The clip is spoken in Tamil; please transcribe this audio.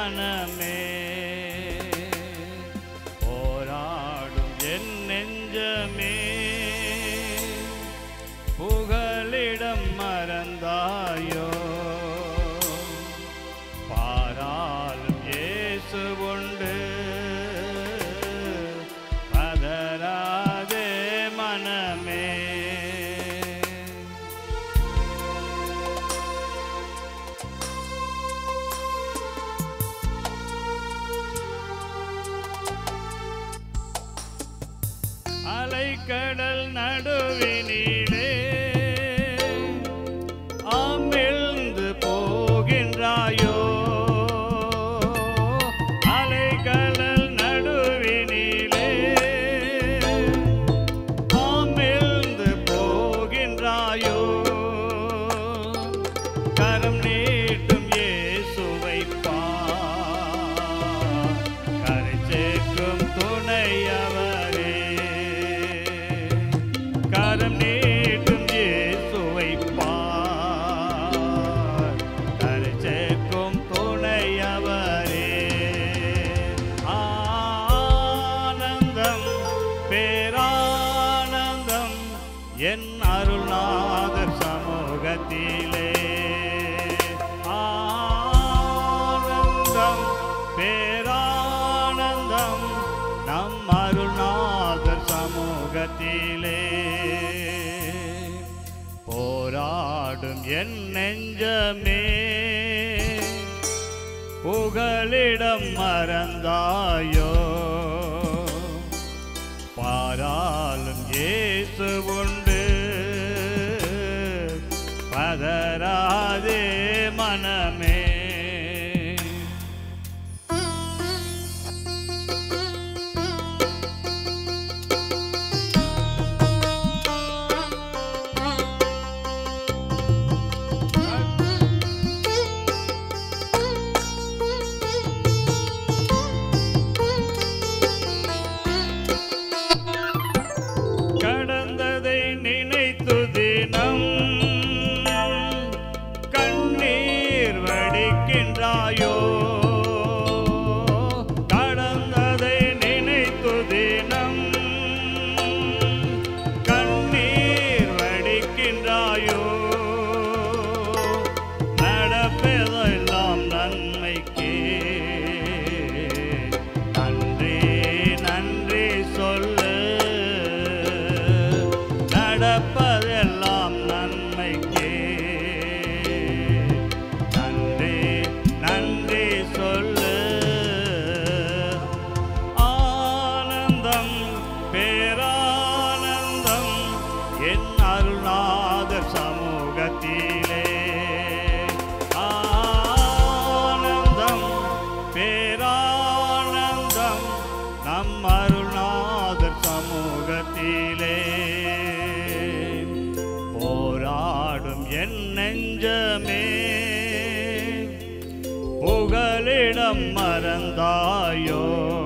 மனமே போராடும் என் நெஞ்சமே புகலிடம் மறந்தாயோ பாராளும் இயேசு உண்டு பதறாதே மனமே அலைக்கடல் நடுவினிலே அமிழ்ந்து போகின்றாயோ அலைக்கடல் நடுவினிலே அமிழ்ந்து போகின்றாயோ கரம் நீட்டும் இயேசுவை பார் கரை சேர்க்கும் துணையவரே கரம் நீட்டும் இயேசுவை பார் கரை சேர்க்கும் துணையவரே ஆனந்தம் பேரானந்தம் என் அருள்நாதர் சமூகத்திலே ஆனந்தம் பேரானந்தம் நம் அருள்நாதர் சமூகத்திலே போராடும் என் நெஞ்சமே புகலிடம் மறந்தாயோ பாராளும் இயேசு உண்டு பதறாதே மனமே கடந்ததை நினைத்து தினம் கண்ணீர் வடிக்கின்றாயோ கடந்ததை நினைத்து தினம் கண்ணீர் வடிக்கின்றாயோ நடப்பதெல்லாம் நன்மைக்கே நன்றி நன்றி சொல்லு நடப்பதெல்லாம் நன்மைக்கே நன்றி நன்றி சொல்லு ஆனந்தம் பேரானந்தம் என் அருள்நாதர் சமூகத்திலே ஆனந்தம் பேரானந்தம் நம் அருள்நாதர் சமூகத்திலே போராடும் என் நெஞ்சமே புகலிடம் மறந்தாயோ